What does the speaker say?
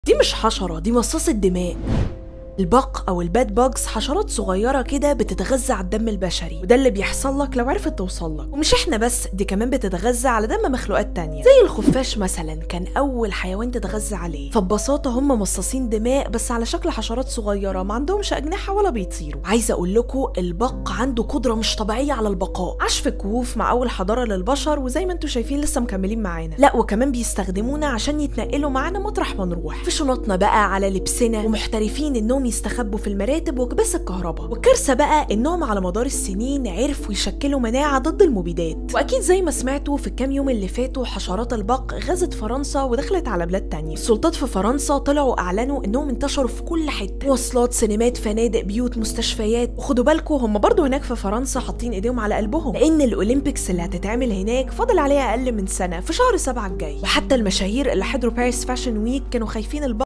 دي مش حشرة دي مصاصة دماء البق او الباد باجز حشرات صغيره كده بتتغذى على الدم البشري وده اللي بيحصل لك لو عرفت توصل لك ومش احنا بس دي كمان بتتغذى على دم مخلوقات تانية زي الخفاش مثلا كان اول حيوان تتغذى عليه فببساطه هم مصاصين دماء بس على شكل حشرات صغيره ما عندهمش اجنحه ولا بيطيروا عايزه اقول لكم البق عنده قدره مش طبيعيه على البقاء عاش في الكهوف مع اول حضاره للبشر وزي ما انتم شايفين لسه مكملين معانا لا وكمان بيستخدمونا عشان يتنقلوا معانا مطرح ما نروح في شنطنا بقى على لبسنا ومحترفين انهم يستخبوا في المراتب وكباس الكهرباء والكارثه بقى انهم على مدار السنين عرفوا يشكلوا مناعه ضد المبيدات واكيد زي ما سمعتوا في الكام يوم اللي فاتوا حشرات البق غزت فرنسا ودخلت على بلاد تانية السلطات في فرنسا طلعوا اعلنوا انهم انتشروا في كل حته مواصلات سينمات فنادق بيوت مستشفيات وخدوا بالكم هم برضو هناك في فرنسا حاطين ايديهم على قلبهم لان الاولمبيكس اللي هتتعمل هناك فاضل عليها اقل من سنه في شهر سبعة الجاي وحتى المشاهير اللي حضروا باريس فاشن ويك كانوا خايفين البق